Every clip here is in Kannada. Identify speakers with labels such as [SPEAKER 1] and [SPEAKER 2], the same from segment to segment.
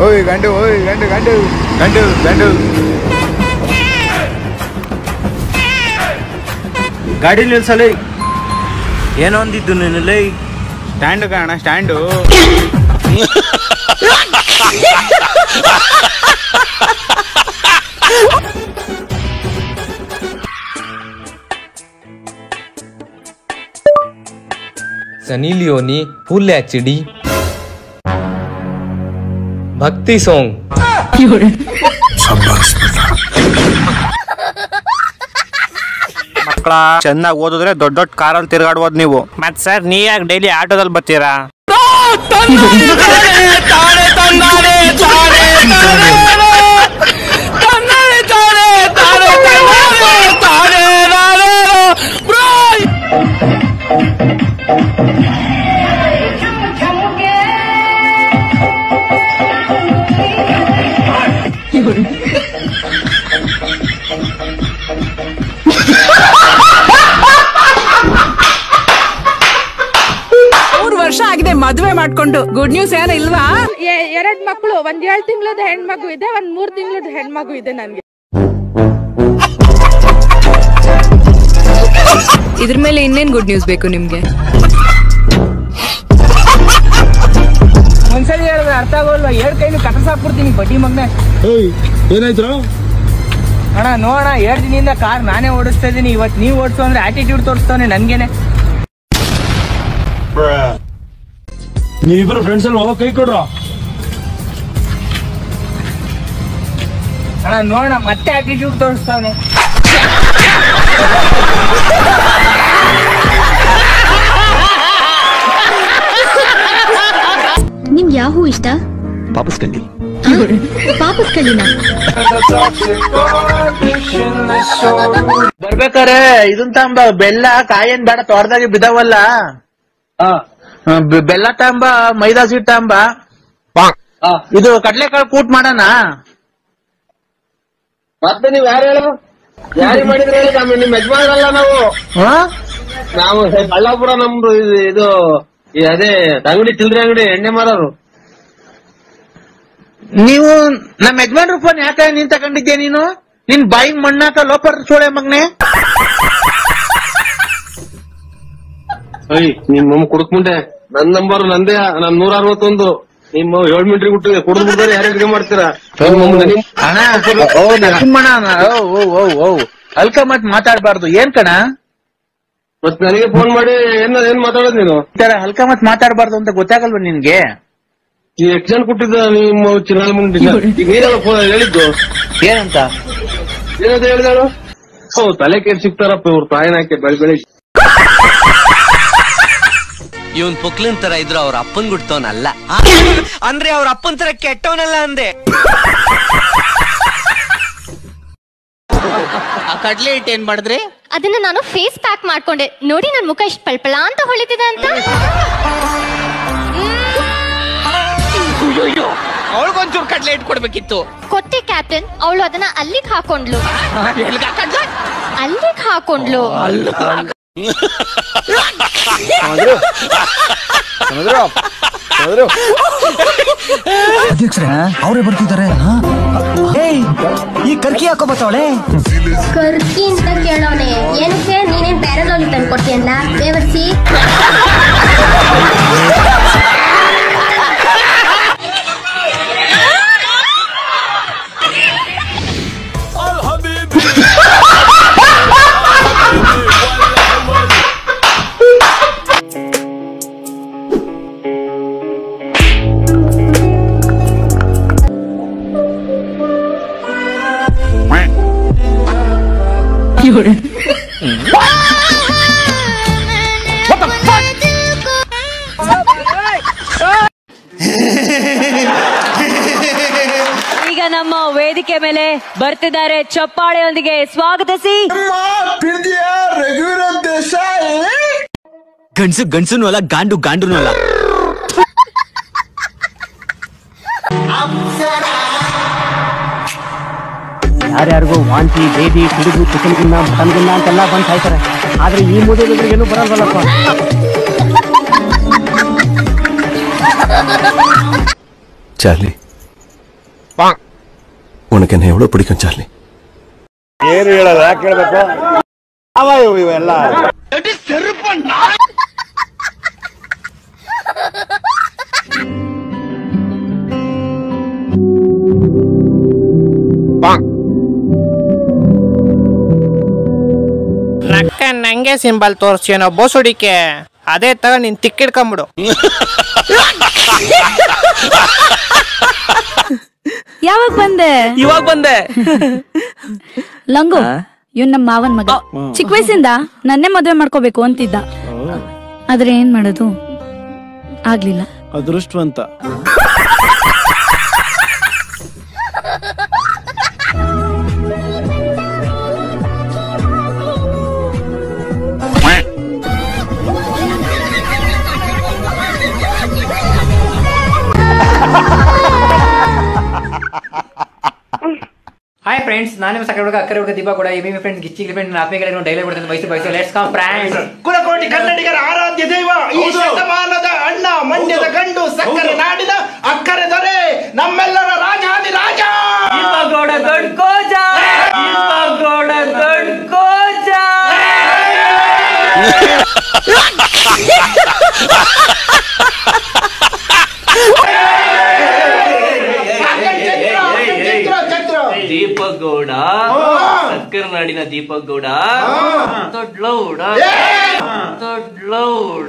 [SPEAKER 1] ಓಯ್ ಗಂಡು ಓಯ್ ಗಂಡು ಗಂಡು ಗಂಡು ಗಂಡು ಗಾಡಿ ನಿಲ್ಸಲಿ
[SPEAKER 2] ಏನೋ ಅಂದಿದ್ದು ನಿನ್ನಲ್ಲಿ
[SPEAKER 1] ಸ್ಟ್ಯಾಂಡ್ ಕಾಣ stand
[SPEAKER 3] Sunny Leone full H D ಭಕ್ತಿ ಸಾಂಗ್
[SPEAKER 2] ಮಕ್ಕಳ ಚೆನ್ನಾಗಿ ಓದಿದ್ರೆ ದೊಡ್ಡ ದೊಡ್ಡ ಕಾರಲ್ಲಿ ತಿರ್ಗಾಡ್ಬೋದು ನೀವು ಮತ್ ಸರ್ ನೀ ಯಾಕೆ ಡೈಲಿ ಆಟೋದಲ್ಲಿ ಬರ್ತೀರಾ
[SPEAKER 4] ಮೂರು ವರ್ಷ ಆಗಿದೆ ಮದುವೆ ಮಾಡ್ಕೊಂಡು ಗುಡ್ ನ್ಯೂಸ್ ಏನೋ ಇಲ್ವಾ
[SPEAKER 5] ಎ- ಎರಡ್ ಮಕ್ಕಳು ಒಂದ್ ಏಳ್ ತಿಂಗಳದ ಹೆಣ್ಮಗು ಇದೆ ಒಂದ್ ಮೂರ್ ತಿಂಗಳದ ಹೆಣ್ಮಗು ಇದೆ ನನ್ಗೆ
[SPEAKER 4] ಇದ್ರ ಮೇಲೆ ಇನ್ನೇನ್ ಗುಡ್ ನ್ಯೂಸ್ ಬೇಕು ನಿಮ್ಗೆ
[SPEAKER 6] ಒಂದ್ಸಲಿ ಹೇಳಿದ್ರೆ ಅರ್ಥ ಆಗೋಲ್ವಾ ಎರಡ್ ಕೈಲಿ ಕಟಸಾಕ್ಬಿಡ್ತೀನಿ ಬಡ್ಡಿ ಮಗ್ನೆ
[SPEAKER 7] ಏನಾಯ್ತು
[SPEAKER 6] ಅಣ್ಣ ನೋಡಣ ಎರಡ್ ದಿನದಿಂದ ಕಾರ್ ನಾನೇ ಓಡಿಸ್ತಾ ಇದೀನಿ ಇವತ್ ನೀವ್ ಓಡಿಸು ಅಂದ್ರೆ ಆಟಿಟ್ಯೂಡ್ ತೋರಿಸ್ತಾನೆ ನನ್ಗೇನೆ
[SPEAKER 7] ನೀವಿಬ್ರು ಫ್ರೆಂಡ್ಸ್ ಅಲ್ಲಿ ಹೋಗೋ ಕೈ ಕೊಡ್ರ
[SPEAKER 6] ಅಣ್ಣ ನೋಡಣ ಮತ್ತೆ ಆಟಿಟ್ಯೂಡ್ ತೋರಿಸ್ತಾನೆ
[SPEAKER 8] ನಿಮ್ಗೆ ಯಾವ ಹೂ ಇಷ್ಟ ಪಾಪಸ್ ಕಳ್ಳಿ ಪಾಪಸ್ ಕಳ್ಳಿನ
[SPEAKER 6] ಬರ್ಬೇಕಾರೆ ಇದನ್ ತಾಂಬ ಬೆಲ್ಲ ಕಾಯೇನ್ ಬೇಡ ತೋಟದಾಗೆ ಬಿದ್ದಾವಲ್ಲ ಆ, ಬೆ- ಬೆಲ್ಲ ತಾಂಬ ಮೈದಾ ಸೀಟ್ ತಾಂಬ ಆ, ಇದು ಕಡ್ಲೆಕಾಳು ಕೂಟ್ ಮಾಡೋಣ
[SPEAKER 7] ಮತ್ತೆ ನೀವ್ ಯಾರು ಹೇಳು ಯಾರಿಗೆ ಮಾಡಿದ್ರೆ ಹೇಳಿ ಆಮೇಲೆ ನಿಮ್ ಯಜಮಾನ್ರಲ್ಲ ನಾವು
[SPEAKER 6] ಹಾ?
[SPEAKER 7] ನಾವು ಕಳ್ಳಾಪುರ ನಮ್ದು ಇದು- ಇದು ಈ ಅದೇ ಅಂಗಡಿ ಚಿಲ್ಲರೆ ಅಂಗಡಿ ಎಣ್ಣೆ ಮಾರೋರು
[SPEAKER 6] ನೀವು ನಮ್ಮ ಯಜಮಾನ್ರ ಫೋನ್ ಯಾಕೆ ನೀನ್ ತಗೊಂಡಿದ್ದೆ ನೀನು ನಿನ್ ಬಾಯಿಗ್ ಮಣ್ಣಾಕ ಲೋಪರ್ ಸೋಳೆ ಮಗ್ನೆ
[SPEAKER 7] ಅಯ್ಯ ನಿಮ್ ಮಮ್ಮ ಕುಡುಕ್ ಮುಂದೆ ನನ್ ನಂಬರ್ ನಂದೇ ನಾನ್ ನೂರ ಅರವತ್ತೊಂದು ನಿಮ್ಮ ಏಳ್ ಮಿಂಟ್ರಿ ಹುಟ್ಟಿದೆ ಕುಡಿದು ಬಿಡ್ತಾರೆ ಯಾರು ಅಡ್ಗೆ ಮಾಡ್ತೀರಾ ನಿಮ್ ಮಮ್ಮ- ನಿಮ್-
[SPEAKER 6] ಅಣ್ಣ ಓ ನರಸಿಂಹಣ್ಣ ಅಣ್ಣ. ಓ ಓ ಓ ಓ ಅಲ್ಕ ಮತ್ ಮಾತಾಡ್ಬಾರ್ದು ಏನ್ ಕಣ
[SPEAKER 7] ಮತ್ ನನಗೆ ಫೋನ್ ಮಾಡಿ ಏನ್ ಏನ್ ಮಾತಾಡೋದ್ ನೀನು
[SPEAKER 6] ಈ ತರ ಹಲ್ಕ ಮತ್ ಮಾತಾಡ್ಬಾರ್ದು ಅಂತ ಗೊತ್ತಾಗಲ್ವ ನಿನ್ಗೆ
[SPEAKER 7] ಈ ಎಷ್ಟ್ ಜನ ಕೊಟ್ಟಿದ್ದ ನಿಮ್ಮ ಚಿನ್ನ ಮುಂದೆ ನೀನೆಲ್ಲ ಫೋನ್ ಹೇಳಿದ್ದು
[SPEAKER 6] ಏನಂತ
[SPEAKER 7] ಏನಂತ ಹೇಳಿದಾಳು ಹೋ ತಲೆ ಕೇರ್ ಸಿಗ್ತಾರಪ್ಪ ಇವ್ರ ತಾಯಿನಾಕೆ ಬೆಳ್ ಬೆಳಿಗ್ಗೆ
[SPEAKER 9] ಇವನ್ ಪುಕ್ಲಿನ್ ತರ ಇದ್ರು ಅವ್ರ ಅಪ್ಪನ್ ಗುಡ್ತವನಲ್ಲ ಅಂದ್ರೆ ಅವ್ರ ಅಪ್ಪನ್ ತರ ಕೆಟ್ಟವನಲ್ಲ ಅಂದೆ
[SPEAKER 10] ಆ ಕಡ್ಲೆ ಹಿಟ್ಟು ಏನ್ ಮಾಡಿದ್ರಿ
[SPEAKER 8] ಅದನ್ನ ನಾನು ಫೇಸ್ ಪ್ಯಾಕ್ ಮಾಡ್ಕೊಂಡೆ ನೋಡಿ ನನ್ ಮುಖ ಇಷ್ಟು ಪಳ್ಪಳ ಅಂತ ಹೊಳಿತಿದೆ ಅಂತ
[SPEAKER 10] ಅವಳಿಗೊಂಚೂರು ಕಡ್ಲೆ ಹಿಟ್ಟು ಕೊಡ್ಬೇಕಿತ್ತು
[SPEAKER 8] ಕೊಟ್ಟೆ ಕ್ಯಾಪ್ಟನ್ ಅವಳು ಅದನ್ನ ಅಲ್ಲಿಗೆ ಹಾಕೊಂಡ್ಲು ಅಲ್ಲಿಗೆ ಹಾಕೊಂಡ್ಲು
[SPEAKER 11] ಅವರೇ ಬರ್ತಿದ್ದಾರೆ ಈ ಕರ್ಕಿ ಹಾಕೋ ಬತ್ತವಳೆ
[SPEAKER 8] ಕರ್ಕಿ ಅಂತ ಕೇಳೋನೆ ಏನಕ್ಕೆ ನೀನೇನ್ ಪ್ಯಾರಲೋಲಿ ತಂದ್ಕೊಡ್ತೀಯಲ್ಲ ದೇವರ್ಸಿ
[SPEAKER 12] ಈಗ ನಮ್ಮ ವೇದಿಕೆ ಮೇಲೆ ಬರ್ತಿದ್ದಾರೆ ಚಪ್ಪಾಳೆಯೊಂದಿಗೆ ಸ್ವಾಗತಿಸಿ
[SPEAKER 11] ಗಂಡ್ಸು ಗಂಡ್ಸುನು ಅಲ್ಲ ಗಾಂಡು ಗಾಂಡುನು ಅಲ್ಲ
[SPEAKER 13] ಯಾರ್ಯಾರಿಗೂ ವಾಂತಿ ಬೇದಿ ಸಿಡುಗು ಚಿಕನ್ ಗಿನ್ನ ಮಟನ್ ಗಿನ್ನ ಅಂತೆಲ್ಲ ಬಂದು ಸಾಯ್ತಾರೆ ಆದ್ರೆ ಈ ಮೂದೇವಿಗಳಿಗೆ ಏನು ಬರಲ್ವಲ್ಲಪ್ಪ
[SPEAKER 14] ಚಾರ್ಲಿ உனக்கு என்ன எவ்வளவு பிடிக்கும் சார்லி
[SPEAKER 1] ಏನು ಹೇಳೋದು ಯಾಕೆ ಹೇಳ್ಬೇಕು ಯಾವ ಇವು ಇವೆಲ್ಲ
[SPEAKER 2] ನಕ್ಕ ನಂಗೆ ಸಿಂಬಲ್ ತೋರಿಸ್ತೀನೋ ಬೋಸುಡಿಕೆ ಅದೇ ತಗ ನೀನ್ ತಿಕ್ಕಿಡ್ಕೊಂಬಿಡು
[SPEAKER 15] ಯಾವಾಗ ಬಂದೆ
[SPEAKER 16] ಇವಾಗ ಬಂದೆ
[SPEAKER 15] ಲಂಗು ಇವ್ ನಮ್ಮ ಮಾವನ್ ಮಗ ಚಿಕ್ಕ ವಯಸ್ಸಿಂದ ನನ್ನೇ ಮದ್ವೆ ಮಾಡ್ಕೋಬೇಕು ಅಂತಿದ್ದ ಆದ್ರೆ ಏನ್ ಮಾಡೋದು ಆಗ್ಲಿಲ್ಲ
[SPEAKER 17] ಅದೃಷ್ಟವಂತ
[SPEAKER 18] ಹಾಯ್ ಫ್ರೆಂಡ್ಸ್ ನಾನು ನಿಮ್ಮ ಸಕ್ಕರೆ ಹುಡುಗ ಅಕ್ಕರೆ ಹುಡುಗ ದೀಪ ಕೂಡ ಎಮ್ಮಿ ಫ್ರೆಂಡ್ಸ್ ಗಿಚ್ಚಿ ಫ್ರೆಂಡ್ ಆತ್ಮೀಯ ಡೈಲಿ ಬಿಡ್ತಾನೆ ಬಯಸು ಬಯಸು ಲೆಟ್ಸ್ ಕಮ್ ಫ್ರೆಂಡ್ಸ್
[SPEAKER 19] ಕುಲಕೋಟಿ ಕನ್ನಡಿಗರ ಆರಾಧ್ಯ ದೈವ ಈ ಶತಮಾನದ ಅಣ್ಣ ಮಂಡ್ಯದ ಗಂಡು ಸಕ್ಕರೆ ನಾಡಿನ ಅಕ್ಕರೆ ದೊರೆ ನಮ್ಮೆಲ್ಲರ ರಾಜಾದಿ ರಾಜ
[SPEAKER 18] ಗೌಡ ದೊಡ್ಡ ಕೋಜ ಗೌಡ ದೊಡ್ಡ ಕೋಜ
[SPEAKER 16] ದೀಪಕ್ ಗೌಡ ಸಕ್ಕರೆ ನಾಡಿನ ದೀಪಕ್ ಗೌಡ ದೊಡ್ಡೌಡ ದೊಡ್ಡೌಡ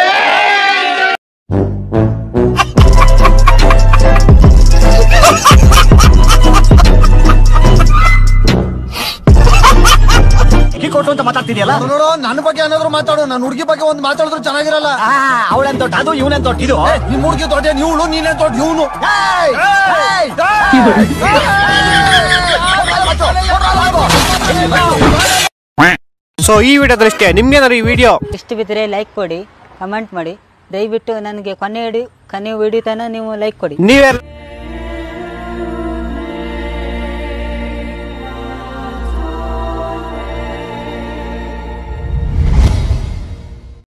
[SPEAKER 11] ಕೊಟ್ಟು ಅಂತ ಮಾತಾಡ್ತಿದ್ಯಲ್ಲ
[SPEAKER 20] ನೋಡು ನನ್ನ ಬಗ್ಗೆ ಏನಾದ್ರು ಮಾತಾಡು ನನ್ನ ಹುಡುಗಿ ಬಗ್ಗೆ ಒಂದು ಮಾತಾಡಿದ್ರು ಚೆನ್ನಾಗಿರಲ್ಲ
[SPEAKER 11] ಅವಳೆನ್ ದೊಡ್ಡ ಅದು ಇವನೆನ್ ದೊಡ್ಡ ಇದು
[SPEAKER 20] ನಿಮ್ ಹುಡುಗಿ ದೊಡ್ಡ ಇವಳು ನೀನೇ ದೊಡ್ಡ ಇವನು
[SPEAKER 2] ಸೊ ಈ ವಿಡಿಯೋದಲ್ಲಿ ಇಷ್ಟೇ ನಿಮ್ಗೇನಾದ್ರು ಈ ವಿಡಿಯೋ
[SPEAKER 21] ಇಷ್ಟ ಬಿದ್ದರೆ ಲೈಕ್ ಕೊಡಿ ಕಮೆಂಟ್ ಮಾಡಿ ದಯವಿಟ್ಟು ನನಗೆ ಕೊನೆ ಹಿಡಿ ಕೊನೆ ವಿಡಿಯೋ ತನಕ ನೀವು ಲೈಕ್ ಕೊಡಿ
[SPEAKER 2] ನೀವೇ